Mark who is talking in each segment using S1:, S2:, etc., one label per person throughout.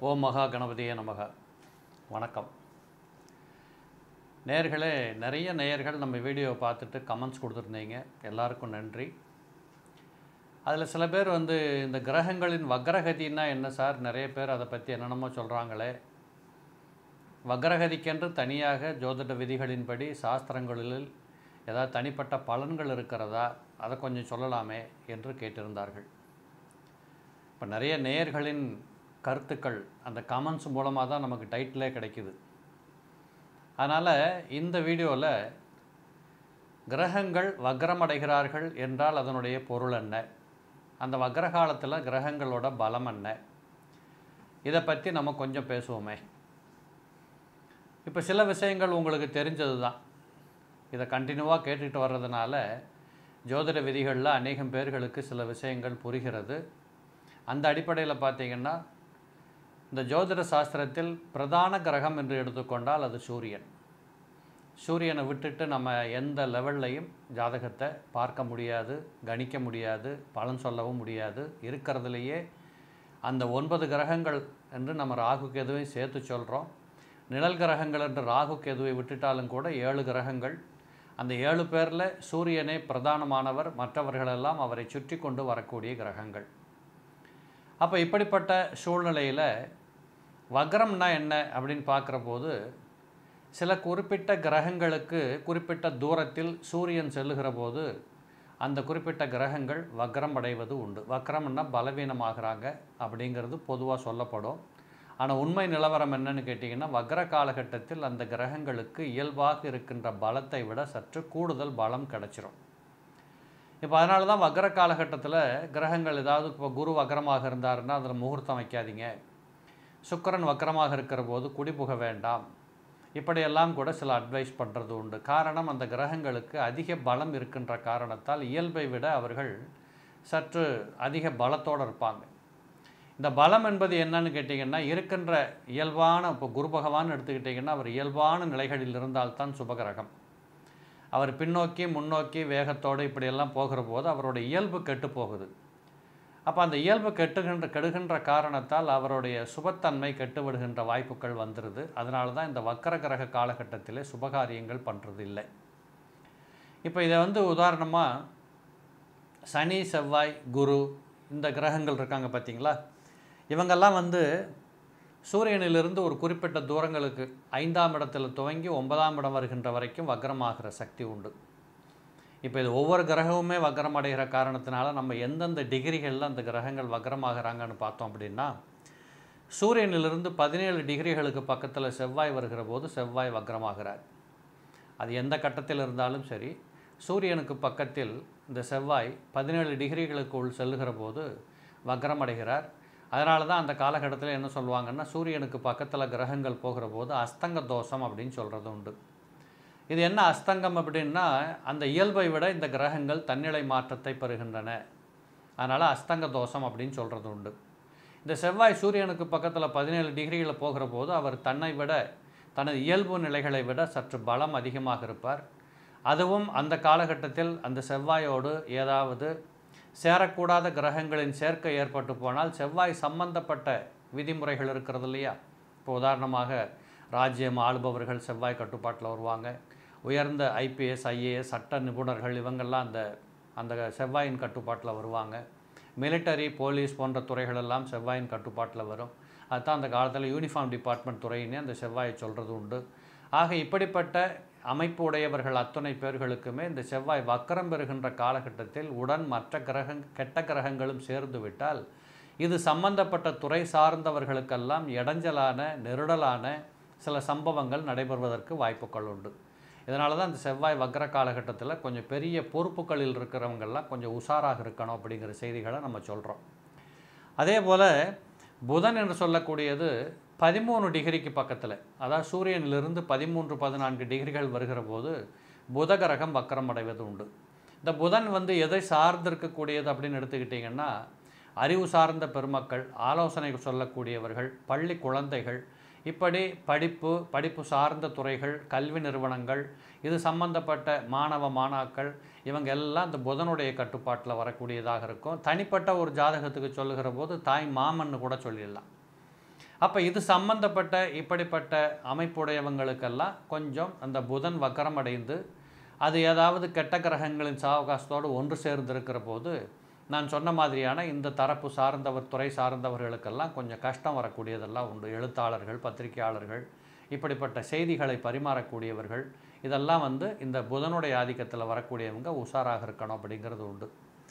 S1: ஓம் மகா கணபதியே நமக வணக்கம் நேயர்களே நிறைய நேயர்கள் நம்ம வீடியோவை பார்த்துட்டு கமெண்ட்ஸ் கொடுத்துருந்தீங்க எல்லாருக்கும் நன்றி அதில் சில பேர் வந்து இந்த கிரகங்களின் வக்ரகதின்னா என்ன சார் நிறைய பேர் அதை பற்றி என்னென்னமோ சொல்கிறாங்களே வக்ரகதிக்கென்று தனியாக ஜோதிட விதிகளின்படி சாஸ்திரங்களில் ஏதாவது தனிப்பட்ட பலன்கள் இருக்கிறதா அதை கொஞ்சம் சொல்லலாமே என்று கேட்டிருந்தார்கள் இப்போ நிறைய நேயர்களின் கருத்துக்கள் அந்த கமெண்ட்ஸ் மூலமாக தான் நமக்கு டைட்டிலே கிடைக்குது அதனால் இந்த வீடியோவில் கிரகங்கள் வக்ரமடைகிறார்கள் என்றால் அதனுடைய பொருள் என்ன அந்த வக்ர காலத்தில் கிரகங்களோட பலம் என்ன இதை பற்றி நம்ம கொஞ்சம் பேசுவோமே இப்போ சில விஷயங்கள் உங்களுக்கு தெரிஞ்சது தான் இதை கண்டினியூவாக கேட்டுக்கிட்டு வர்றதுனால ஜோதிட விதிகளில் அநேகம் பேர்களுக்கு சில விஷயங்கள் புரிகிறது அந்த அடிப்படையில் பார்த்தீங்கன்னா இந்த ஜோதிட சாஸ்திரத்தில் பிரதான கிரகம் என்று எடுத்துக்கொண்டால் அது சூரியன் சூரியனை விட்டுட்டு நம்ம எந்த லெவல்லையும் ஜாதகத்தை பார்க்க முடியாது கணிக்க முடியாது பலன் சொல்லவும் முடியாது இருக்கிறதுலையே அந்த ஒன்பது கிரகங்கள் என்று நம்ம ராகு கேதுவை சேர்த்து சொல்கிறோம் நிழல் கிரகங்கள் என்று ராகு கேதுவை விட்டுட்டாலும் கூட ஏழு கிரகங்கள் அந்த ஏழு பேரில் சூரியனே பிரதானமானவர் மற்றவர்களெல்லாம் அவரை சுற்றி கொண்டு வரக்கூடிய கிரகங்கள் அப்போ இப்படிப்பட்ட சூழ்நிலையில் வக்ரம்னா என்ன அப்படின்னு பார்க்குற போது சில குறிப்பிட்ட கிரகங்களுக்கு குறிப்பிட்ட தூரத்தில் சூரியன் செல்லுகிற போது அந்த குறிப்பிட்ட கிரகங்கள் வக்ரம் அடைவது உண்டு வக்ரம்னா பலவீனமாகறாங்க அப்படிங்கிறது பொதுவாக சொல்லப்படும் ஆனால் உண்மை நிலவரம் என்னன்னு கேட்டிங்கன்னா வக்ர காலகட்டத்தில் அந்த கிரகங்களுக்கு இயல்பாக இருக்கின்ற பலத்தை விட சற்று கூடுதல் பலம் கிடச்சிரும் இப்போ அதனால தான் வக்ர காலகட்டத்தில் கிரகங்கள் ஏதாவது இப்போ குரு வக்ரமாக இருந்தாருன்னா அதில் முகூர்த்தம் வைக்காதீங்க சுக்கரன் வக்ரமாக இருக்கிற போது குடிபுக வேண்டாம் இப்படியெல்லாம் கூட சில அட்வைஸ் பண்ணுறது உண்டு காரணம் அந்த கிரகங்களுக்கு அதிக பலம் இருக்கின்ற காரணத்தால் இயல்பை விட அவர்கள் சற்று அதிக பலத்தோடு இருப்பாங்க இந்த பலம் என்பது என்னன்னு கேட்டிங்கன்னா இருக்கின்ற இயல்பான இப்போ குரு பகவான் எடுத்துக்கிட்டிங்கன்னா அவர் இயல்பான நிலைகளில் இருந்தால்தான் சுபகிரகம் அவர் பின்னோக்கி முன்னோக்கி வேகத்தோடு இப்படியெல்லாம் போகிற போது அவருடைய இயல்பு கெட்டு போகுது அப்போ அந்த இயல்பு கெட்டுகின்ற கெடுகின்ற காரணத்தால் அவருடைய சுபத்தன்மை கெட்டு விடுகின்ற வாய்ப்புகள் வந்துடுது அதனால தான் இந்த வக்கர கிரக காலகட்டத்திலே சுபகாரியங்கள் பண்ணுறது இல்லை இப்போ இதை வந்து உதாரணமாக சனி செவ்வாய் குரு இந்த கிரகங்கள் இருக்காங்க பார்த்தீங்களா இவங்கெல்லாம் வந்து சூரியனிலிருந்து ஒரு குறிப்பிட்ட தூரங்களுக்கு ஐந்தாம் இடத்துல துவங்கி ஒன்பதாம் இடம் வருகின்ற வரைக்கும் வக்ரமாகிற சக்தி உண்டு இப்போ இது ஒவ்வொரு கிரகமுமே வக்ரம் அடைகிற காரணத்தினால நம்ம எந்தெந்த டிகிரிகளில் அந்த கிரகங்கள் வக்ரமாகறாங்கன்னு பார்த்தோம் அப்படின்னா சூரியனிலிருந்து பதினேழு டிகிரிகளுக்கு பக்கத்தில் செவ்வாய் வருகிற போது செவ்வாய் வக்ரமாகிறார் அது எந்த கட்டத்தில் இருந்தாலும் சரி சூரியனுக்கு பக்கத்தில் இந்த செவ்வாய் பதினேழு டிகிரிகளுக்குள் செல்லுகிற போது வக்ரம் அடைகிறார் அதனால தான் அந்த காலகட்டத்தில் என்ன சொல்லுவாங்கன்னா சூரியனுக்கு பக்கத்தில் கிரகங்கள் போகிற போது அஸ்தங்க தோஷம் அப்படின்னு சொல்கிறது உண்டு இது என்ன அஸ்தங்கம் அப்படின்னா அந்த இயல்பை விட இந்த கிரகங்கள் தன்னிலை மாற்றத்தை பெறுகின்றன அதனால் அஸ்தங்க தோஷம் அப்படின்னு சொல்கிறது உண்டு இந்த செவ்வாய் சூரியனுக்கு பக்கத்தில் பதினேழு டிகிரியில் போகிற போது அவர் தன்னை விட தனது இயல்பு நிலைகளை விட சற்று பலம் அதிகமாக இருப்பார் அதுவும் அந்த காலகட்டத்தில் அந்த செவ்வாயோடு ஏதாவது சேரக்கூடாத கிரகங்களின் சேர்க்கை ஏற்பட்டு போனால் செவ்வாய் சம்பந்தப்பட்ட விதிமுறைகள் இருக்கிறது இல்லையா இப்போ உதாரணமாக ராஜ்யம் ஆளுபவர்கள் செவ்வாய் கட்டுப்பாட்டில் வருவாங்க உயர்ந்த ஐபிஎஸ் ஐஏஎஸ் சட்ட நிபுணர்கள் இவங்கெல்லாம் அந்த அந்த செவ்வாயின் கட்டுப்பாட்டில் வருவாங்க மிலிட்டரி போலீஸ் போன்ற துறைகளெல்லாம் செவ்வாயின் கட்டுப்பாட்டில் வரும் அதுதான் அந்த காலத்தில் யூனிஃபார்ம் டிபார்ட்மெண்ட் துறையினே அந்த செவ்வாயை சொல்கிறது உண்டு ஆக இப்படிப்பட்ட அமைப்பு உடையவர்கள் அத்தனை பேர்களுக்குமே இந்த செவ்வாய் வக்கரம் பெறுகின்ற காலகட்டத்தில் உடன் மற்ற கிரகங் கெட்ட கிரகங்களும் சேர்ந்து விட்டால் இது சம்பந்தப்பட்ட துறை சார்ந்தவர்களுக்கெல்லாம் இடைஞ்சலான நெருடலான சில சம்பவங்கள் நடைபெறுவதற்கு வாய்ப்புகள் உண்டு இதனால தான் இந்த செவ்வாய் வக்ர காலகட்டத்தில் கொஞ்சம் பெரிய பொறுப்புகளில் இருக்கிறவங்கெல்லாம் கொஞ்சம் உஷாராக இருக்கணும் அப்படிங்கிற செய்திகளை நம்ம சொல்கிறோம் அதே போல் புதன் என்று சொல்லக்கூடியது பதிமூணு டிகிரிக்கு பக்கத்தில் அதாவது சூரியனிலிருந்து பதிமூன்று பதினான்கு டிகிரிகள் வருகிற போது புத கிரகம் வக்கரம் அடைவது உண்டு இந்த புதன் வந்து எதை சார்ந்து இருக்கக்கூடியது அப்படின்னு எடுத்துக்கிட்டிங்கன்னா அறிவு சார்ந்த பெருமக்கள் ஆலோசனை சொல்லக்கூடியவர்கள் பள்ளி குழந்தைகள் இப்படி படிப்பு படிப்பு சார்ந்த துறைகள் கல்வி நிறுவனங்கள் இது சம்பந்தப்பட்ட மாணவ மாணாக்கள் இவங்க எல்லாம் இந்த புதனுடைய கட்டுப்பாட்டில் வரக்கூடியதாக இருக்கும் தனிப்பட்ட ஒரு ஜாதகத்துக்கு சொல்லுகிற போது தாய் மாமன்னு கூட சொல்லிடலாம் அப்போ இது சம்பந்தப்பட்ட இப்படிப்பட்ட அமைப்புடையவங்களுக்கெல்லாம் கொஞ்சம் அந்த புதன் வக்கரம் அடைந்து அது ஏதாவது கெட்ட கிரகங்களின் சாவகாசத்தோடு ஒன்று சேர்ந்திருக்கிற போது நான் சொன்ன மாதிரியான இந்த தரப்பு சார்ந்தவர் துறை சார்ந்தவர்களுக்கெல்லாம் கொஞ்சம் கஷ்டம் வரக்கூடியதெல்லாம் உண்டு எழுத்தாளர்கள் பத்திரிகையாளர்கள் இப்படிப்பட்ட செய்திகளை பரிமாறக்கூடியவர்கள் இதெல்லாம் வந்து இந்த புதனுடைய ஆதிக்கத்தில் வரக்கூடியவங்க உஷாராக இருக்கணும் அப்படிங்கிறது உண்டு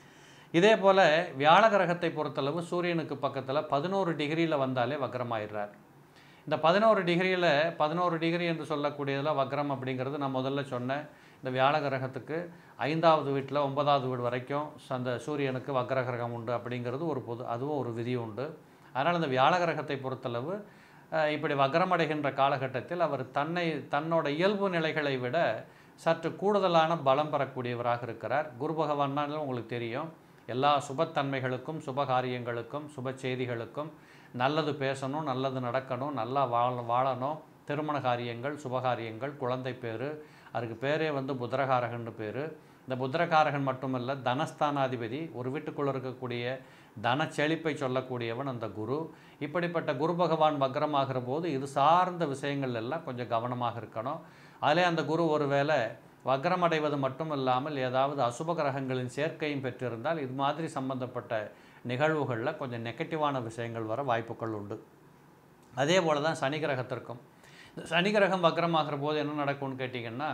S1: இதே போல் வியாழ கிரகத்தை பொறுத்தளவு சூரியனுக்கு பக்கத்தில் பதினோரு டிகிரியில் வந்தாலே வக்ரமாயிடுறார் இந்த பதினோரு டிகிரியில் பதினோரு டிகிரி என்று சொல்லக்கூடியதில் வக்ரம் அப்படிங்கிறது நான் முதல்ல சொன்னேன் இந்த வியாழ கிரகத்துக்கு ஐந்தாவது வீட்டில் ஒன்பதாவது வீடு வரைக்கும் அந்த சூரியனுக்கு வக்ர கிரகம் உண்டு அப்படிங்கிறது ஒரு பொது அதுவும் ஒரு விதி உண்டு அதனால் இந்த வியாழ கிரகத்தை பொறுத்தளவு அஹ், இப்படி வக்ரமடைகின்ற காலகட்டத்தில் அவர் தன்னை தன்னோட இயல்பு நிலைகளை விட சற்று கூடுதலான பலம் பெறக்கூடியவராக இருக்கிறார் குரு பகவான்னாலும் உங்களுக்கு தெரியும் எல்லா சுபத்தன்மைகளுக்கும் சுப காரியங்களுக்கும் சுப செய்திகளுக்கும் நல்லது பேசணும் நல்லது நடக்கணும் நல்லா வாழ வாழணும் திருமண காரியங்கள் சுபகாரியங்கள் குழந்தை பேர் அதுக்கு பேரே வந்து புத்திரகாரகன்னு பேர் இந்த புத்திரகாரகன் மட்டுமல்ல தனஸ்தானாதிபதி ஒரு வீட்டுக்குள்ளே இருக்கக்கூடிய தன செழிப்பை சொல்லக்கூடியவன் அந்த குரு இப்படிப்பட்ட குரு பகவான் வக்ரமாகிற போது இது சார்ந்த விஷயங்கள் எல்லாம் கொஞ்சம் கவனமாக இருக்கணும் அதிலே அந்த குரு ஒருவேளை வக்ரம் அடைவது மட்டும் இல்லாமல் ஏதாவது அசுப கிரகங்களின் சேர்க்கையும் பெற்றிருந்தால் இது மாதிரி சம்பந்தப்பட்ட நிகழ்வுகளில் கொஞ்சம் நெகட்டிவான விஷயங்கள் வர வாய்ப்புகள் உண்டு அதே போல தான் சனி கிரகத்திற்கும் இந்த சனி கிரகம் வக்ரமாகிற போது என்ன நடக்கும்னு கேட்டிங்கன்னா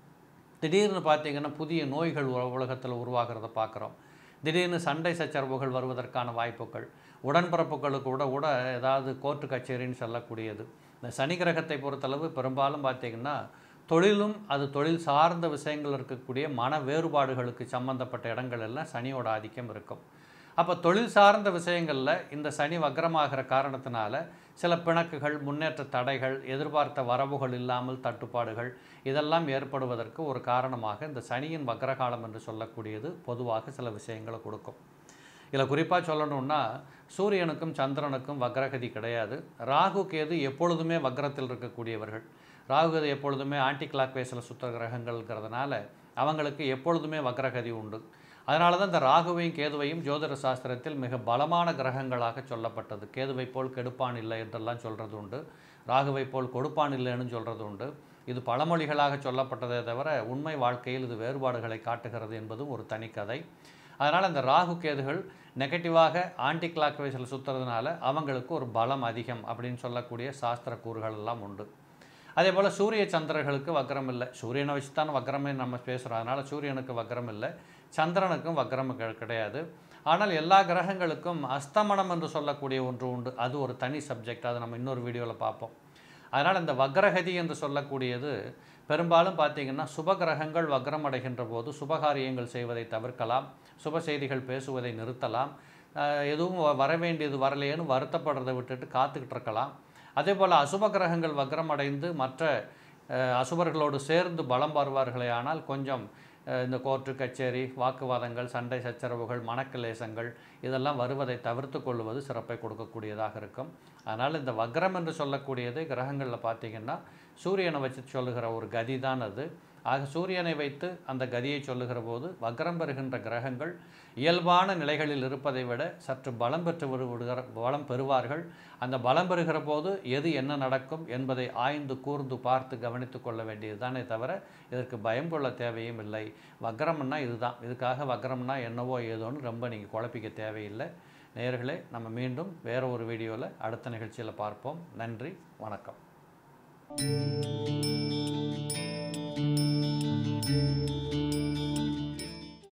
S1: திடீர்னு பார்த்தீங்கன்னா புதிய நோய்கள் உல- உலகத்தில் உருவாகிறத பார்க்குறோம் திடீர்னு சண்டை சச்சரவுகள் வருவதற்கான வாய்ப்புகள் உடன்பிறப்புகளுக்கு கூட கூட ஏதாவது கோர்ட்டு கச்சேரின்னு சொல்லக்கூடியது இந்த சனி கிரகத்தை பொறுத்தளவு பெரும்பாலும் பார்த்தீங்கன்னா தொழிலும் அது தொழில் சார்ந்த விஷயங்கள் இருக்கக்கூடிய மன வேறுபாடுகளுக்கு சம்பந்தப்பட்ட இடங்கள் எல்லாம் சனியோட ஆதிக்கம் இருக்கும் அப்போ தொழில் சார்ந்த விஷயங்களில் இந்த சனி வக்ரமாகிற காரணத்தினால சில பிணக்குகள் முன்னேற்ற தடைகள் எதிர்பார்த்த வரவுகள் இல்லாமல் தட்டுப்பாடுகள் இதெல்லாம் ஏற்படுவதற்கு ஒரு காரணமாக இந்த சனியின் வக்ரகாலம் என்று சொல்லக்கூடியது பொதுவாக சில விஷயங்களை கொடுக்கும் இதில் குறிப்பாக சொல்லணும்னா சூரியனுக்கும் சந்திரனுக்கும் வக்ரகதி கிடையாது ராகு கேது எப்பொழுதுமே வக்ரத்தில் இருக்கக்கூடியவர்கள் ராகு கேது எப்பொழுதுமே ஆன்டி கிளாக் வேஸில் சுத்த கிரகங்கள்ங்கிறதுனால அவங்களுக்கு எப்பொழுதுமே வக்ரகதி உண்டு அதனால தான் இந்த ராகுவையும் கேதுவையும் ஜோதிட சாஸ்திரத்தில் மிக பலமான கிரகங்களாக சொல்லப்பட்டது கேதுவை போல் கெடுப்பான் இல்லை என்றெல்லாம் சொல்கிறது உண்டு ராகுவை போல் கொடுப்பான் இல்லைன்னு சொல்கிறது உண்டு இது பழமொழிகளாக சொல்லப்பட்டதே தவிர உண்மை வாழ்க்கையில் இது வேறுபாடுகளை காட்டுகிறது என்பதும் ஒரு தனிக்கதை அதனால் அந்த ராகு கேதுகள் நெகட்டிவாக ஆன்டி கிளாக் வைஸில் சுற்றுறதுனால அவங்களுக்கு ஒரு பலம் அதிகம் அப்படின்னு சொல்லக்கூடிய சாஸ்திர கூறுகள் எல்லாம் உண்டு அதே போல் சூரிய சந்திரர்களுக்கு வக்ரம் இல்லை சூரியனை வச்சு தான் வக்ரமே நம்ம பேசுகிறோம் அதனால் சூரியனுக்கு வக்ரம் இல்லை சந்திரனுக்கும் வக்ரம் கி- கிடையாது ஆனால் எல்லா கிரகங்களுக்கும் அஸ்தமனம் என்று சொல்லக்கூடிய ஒன்று உண்டு அது ஒரு தனி சப்ஜெக்ட் அதை நம்ம இன்னொரு வீடியோவில் பார்ப்போம் அதனால் இந்த வக்ரகதி என்று சொல்லக்கூடியது பெரும்பாலும் பார்த்தீங்கன்னா சுப கிரகங்கள் வக்ரம் அடைகின்ற போது சுபகாரியங்கள் செய்வதை தவிர்க்கலாம் சுப செய்திகள் பேசுவதை நிறுத்தலாம் அஹ் எதுவும் வ- வர வேண்டியது வரலையேன்னு வருத்தப்படுறதை விட்டுட்டு காத்துக்கிட்டு இருக்கலாம் அதே போல் அசுப கிரகங்கள் வக்ரம் அடைந்து மற்ற அஹ், அசுபர்களோடு சேர்ந்து பலம் வருவார்களே ஆனால் கொஞ்சம் அஹ், இந்த கோர்ட்டு கச்சேரி வாக்குவாதங்கள் சண்டை சச்சரவுகள் மனக்கிலேசங்கள் இதெல்லாம் வருவதை தவிர்த்து கொள்வது சிறப்பை கொடுக்கக்கூடியதாக இருக்கும் அதனால் இந்த வக்ரம் என்று சொல்லக்கூடியது கிரகங்களில் பார்த்தீங்கன்னா சூரியனை வச்சு சொல்லுகிற ஒரு கதி தான் அது ஆக சூரியனை வைத்து அந்த கதியை சொல்லுகிற போது வக்ரம் பெறுகின்ற கிரகங்கள் இயல்பான நிலைகளில் இருப்பதை விட சற்று பலம் பெற்று விடு விடுகிற பலம் பெறுவார்கள் அந்த பலம் பெறுகிற போது எது என்ன நடக்கும் என்பதை ஆய்ந்து கூர்ந்து பார்த்து கவனித்து கொள்ள வேண்டியதுதானே தவிர இதற்கு பயம் கொள்ள தேவையும் இல்லை வக்ரம்னா இதுதான் இதுக்காக வக்ரம்னா என்னவோ ஏதோன்னு ரொம்ப நீங்கள் குழப்பிக்க தேவையில்லை நேயர்களே நம்ம மீண்டும் வேற ஒரு வீடியோவில் அடுத்த நிகழ்ச்சியில் பார்ப்போம் நன்றி வணக்கம்